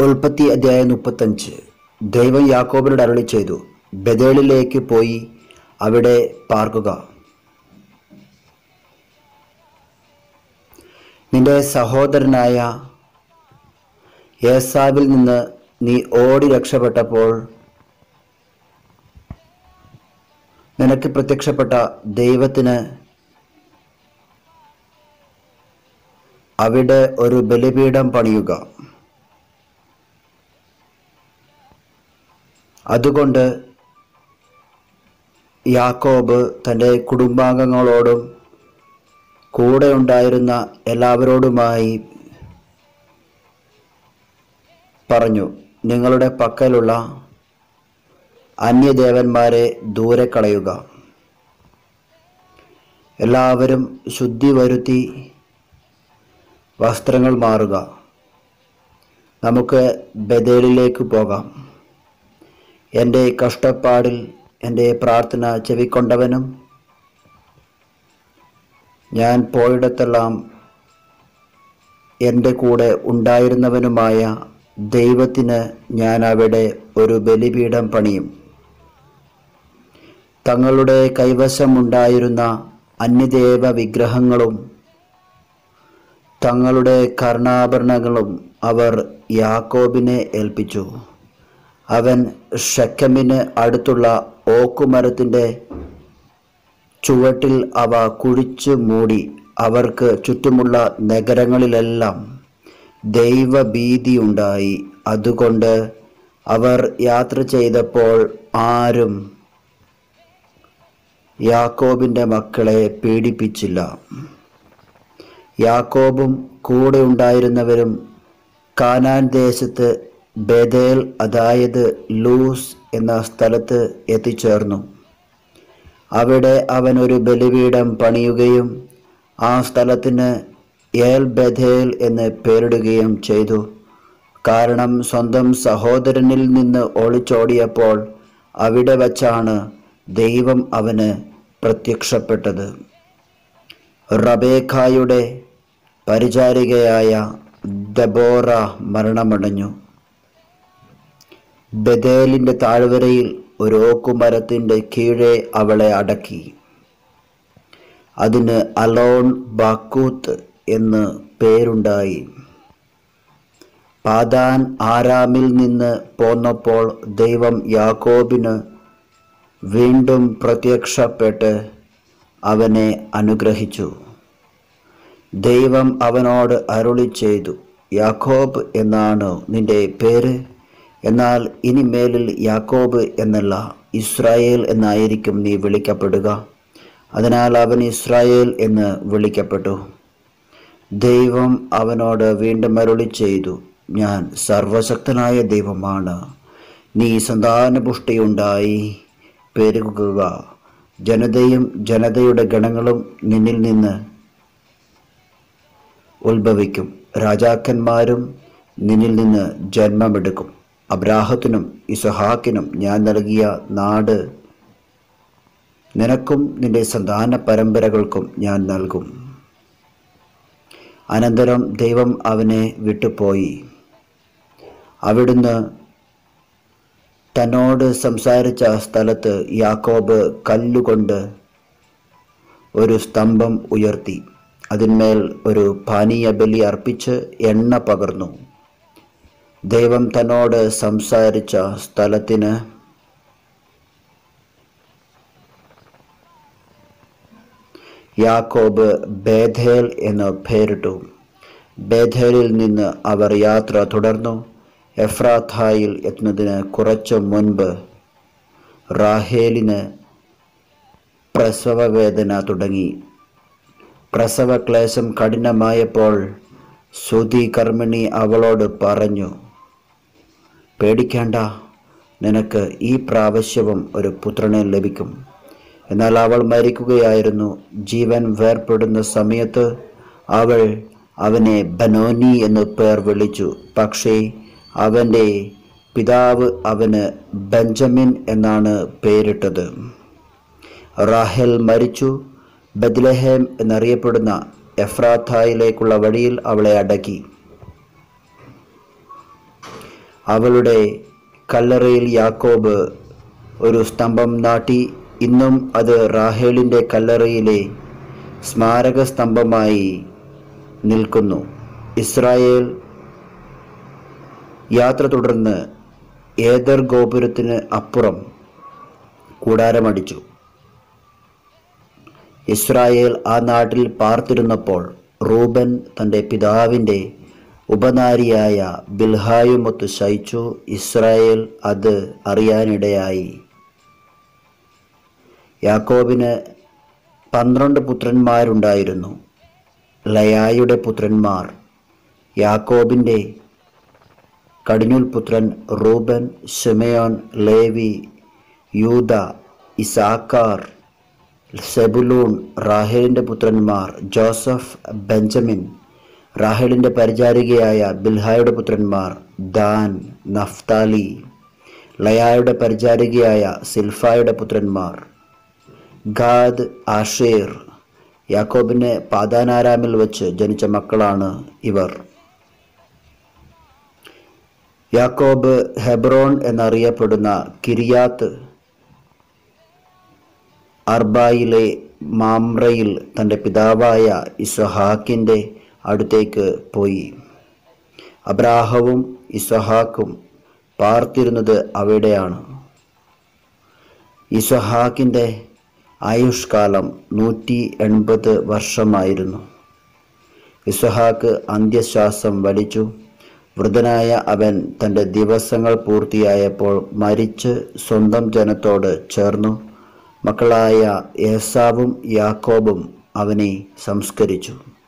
ഉൽപ്പത്തി അധ്യായം മുപ്പത്തഞ്ച് ദൈവം യാക്കോബിനോട് അരളി ചെയ്തു ബദേലിലേക്ക് പോയി അവിടെ പാർക്കുക നിന്റെ സഹോദരനായ ഏസാവിൽ നിന്ന് നീ ഓടി രക്ഷപ്പെട്ടപ്പോൾ നിനക്ക് പ്രത്യക്ഷപ്പെട്ട ദൈവത്തിന് അവിടെ ഒരു ബലിപീഠം പണിയുക അതുകൊണ്ട് യാക്കോബ് തൻ്റെ കുടുംബാംഗങ്ങളോടും കൂടെ ഉണ്ടായിരുന്ന എല്ലാവരോടുമായി പറഞ്ഞു നിങ്ങളുടെ പക്കലുള്ള അന്യദേവന്മാരെ ദൂരെ കളയുക എല്ലാവരും ശുദ്ധി വരുത്തി വസ്ത്രങ്ങൾ മാറുക നമുക്ക് ബദേലിലേക്ക് പോകാം എൻ്റെ കഷ്ടപ്പാടിൽ എൻ്റെ പ്രാർത്ഥന ചെവിക്കൊണ്ടവനും ഞാൻ പോയിടത്തെല്ലാം എൻ്റെ കൂടെ ഉണ്ടായിരുന്നവനുമായ ദൈവത്തിന് ഞാൻ അവിടെ ഒരു ബലിപീഠം പണിയും തങ്ങളുടെ കൈവശമുണ്ടായിരുന്ന അന്യദേവ വിഗ്രഹങ്ങളും തങ്ങളുടെ കർണാഭരണങ്ങളും അവർ യാക്കോബിനെ ഏൽപ്പിച്ചു അവൻ ഷക്കമിന് അടുത്തുള്ള ഓക്കുമരത്തിൻ്റെ ചുവട്ടിൽ അവ കുഴിച്ചു മൂടി അവർക്ക് ചുറ്റുമുള്ള നഗരങ്ങളിലെല്ലാം ദൈവഭീതിയുണ്ടായി അതുകൊണ്ട് അവർ യാത്ര ചെയ്തപ്പോൾ ആരും യാക്കോബിൻ്റെ മക്കളെ പീഡിപ്പിച്ചില്ല യാക്കോബും കൂടെ ഉണ്ടായിരുന്നവരും കാനാൻ ദേശത്ത് ബദേൽ അതായത് ലൂസ് എന്ന സ്ഥലത്ത് എത്തിച്ചേർന്നു അവിടെ അവൻ ഒരു ബലിപീഠം പണിയുകയും ആ സ്ഥലത്തിന് ഏൽ ബഥേൽ എന്ന് പേരിടുകയും ചെയ്തു കാരണം സ്വന്തം സഹോദരനിൽ നിന്ന് ഒളിച്ചോടിയപ്പോൾ അവിടെ വച്ചാണ് ദൈവം അവന് പ്രത്യക്ഷപ്പെട്ടത് റബേഖായുടെ പരിചാരികയായ ദബോറ മരണമടഞ്ഞു ബദേലിൻ്റെ താഴ്വരയിൽ ഒരു ഓക്കുമരത്തിൻ്റെ കീഴെ അവളെ അടക്കി അതിന് അലോൺ ബാക്കൂത്ത് എന്ന് പേരുണ്ടായി പാതാൻ ആരാമിൽ നിന്ന് പോന്നപ്പോൾ ദൈവം യാക്കോബിന് വീണ്ടും പ്രത്യക്ഷപ്പെട്ട് അവനെ അനുഗ്രഹിച്ചു ദൈവം അവനോട് അരുളി ചെയ്തു യാക്കോബ് എന്നാണ് നിന്റെ പേര് എന്നാൽ ഇനിമേലിൽ യാക്കോബ് എന്നല്ല ഇസ്രായേൽ എന്നായിരിക്കും നീ വിളിക്കപ്പെടുക അതിനാൽ അവൻ ഇസ്രായേൽ എന്ന് വിളിക്കപ്പെട്ടു ദൈവം അവനോട് വീണ്ടും അരുളി ചെയ്തു ഞാൻ സർവശക്തനായ ദൈവമാണ് നീ സന്താനപുഷ്ടിയുണ്ടായി പെരുകുക ജനതയും ജനതയുടെ ഗണങ്ങളും നിന്നിൽ നിന്ന് ഉത്ഭവിക്കും രാജാക്കന്മാരും നിന്നിൽ നിന്ന് ജന്മമെടുക്കും അബ്രാഹത്തിനും ഇസഹാക്കിനും ഞാൻ നൽകിയ നാട് നിനക്കും നിന്റെ സന്താന പരമ്പരകൾക്കും ഞാൻ നൽകും അനന്തരം ദൈവം അവനെ വിട്ടുപോയി അവിടുന്ന് തന്നോട് സംസാരിച്ച സ്ഥലത്ത് യാക്കോബ് കല്ലുകൊണ്ട് ഒരു സ്തംഭം ഉയർത്തി അതിന്മേൽ ഒരു പാനീയ ബലി അർപ്പിച്ച് എണ്ണ പകർന്നു ദൈവം തന്നോട് സംസാരിച്ച സ്ഥലത്തിന് യാക്കോബ് ബേഥേൽ എന്ന് പേരിട്ടു ബേഥേലിൽ നിന്ന് അവർ യാത്ര തുടർന്നു എഫ്രാഥായിൽ എത്തുന്നതിന് കുറച്ചു മുൻപ് റാഹേലിന് പ്രസവവേദന തുടങ്ങി പ്രസവക്ലേശം കഠിനമായപ്പോൾ സുതി കർമ്മിണി അവളോട് പറഞ്ഞു പേടിക്കേണ്ട നിനക്ക് ഈ പ്രാവശ്യവും ഒരു പുത്രനെ ലഭിക്കും എന്നാൽ അവൾ മരിക്കുകയായിരുന്നു ജീവൻ വേർപ്പെടുന്ന സമയത്ത് അവൾ അവനെ ബനോനി എന്ന് പേർ വിളിച്ചു പക്ഷേ അവൻ്റെ പിതാവ് അവന് ബെഞ്ചമിൻ എന്നാണ് പേരിട്ടത് റാഹേൽ മരിച്ചു ബദ്ലഹേം എന്നറിയപ്പെടുന്ന എഫ്രാത്തായിലേക്കുള്ള വഴിയിൽ അവളെ അടക്കി അവളുടെ കല്ലറയിൽ യാക്കോബ് ഒരു സ്തംഭം നാട്ടി ഇന്നും അത് റാഹേലിൻ്റെ കല്ലറയിലെ സ്മാരക സ്തംഭമായി നിൽക്കുന്നു ഇസ്രായേൽ യാത്ര തുടർന്ന് ഏതർ ഗോപുരത്തിന് അപ്പുറം കൂടാരമടിച്ചു ഇസ്രായേൽ ആ നാട്ടിൽ പാർത്തിരുന്നപ്പോൾ റൂബൻ തൻ്റെ പിതാവിൻ്റെ ഉപനാരിയായ ബിൽഹായുമൊത്ത് ശയിച്ചു ഇസ്രായേൽ അത് അറിയാനിടയായി യാക്കോബിന് പന്ത്രണ്ട് പുത്രന്മാരുണ്ടായിരുന്നു ലയായുടെ പുത്രന്മാർ യാക്കോബിൻ്റെ കടിഞ്ഞുൽ പുത്രൻ റൂബൻ ഷിമയോൻ ലേവി യൂത ഇസാക്കാർ സെബുലൂൺ റാഹേലിൻ്റെ പുത്രന്മാർ ജോസഫ് ബെഞ്ചമിൻ റാഹേലിൻ്റെ പരിചാരികയായ ബിൽഹായുടെ പുത്രന്മാർ ദാൻ നഫ്താലി ലയായുടെ പരിചാരികയായ സിൽഫായുടെ പുത്രന്മാർ ഗാദ് ആഷേർ യാക്കോബിന് പാതാനാരാമിൽ വച്ച് ജനിച്ച മക്കളാണ് ഇവർ യാക്കോബ് ഹെബ്രോൺ എന്നറിയപ്പെടുന്ന കിരിയാത്ത് അർബായിലെ മാമ്രയിൽ തൻ്റെ പിതാവായ ഇസഹാക്കിൻ്റെ അടുത്തേക്ക് പോയി അബ്രാഹവും ഇസഹാക്കും പാർത്തിരുന്നത് അവിടെയാണ് ഇസഹാക്കിൻ്റെ ആയുഷ്കാലം നൂറ്റി എൺപത് വർഷമായിരുന്നു ഇസഹാക്ക് അന്ത്യശ്വാസം വലിച്ചു വൃദ്ധനായ അവൻ തൻ്റെ ദിവസങ്ങൾ പൂർത്തിയായപ്പോൾ മരിച്ച് സ്വന്തം ജനത്തോട് ചേർന്നു മക്കളായ ഏസാവും യാക്കോബും അവനെ സംസ്കരിച്ചു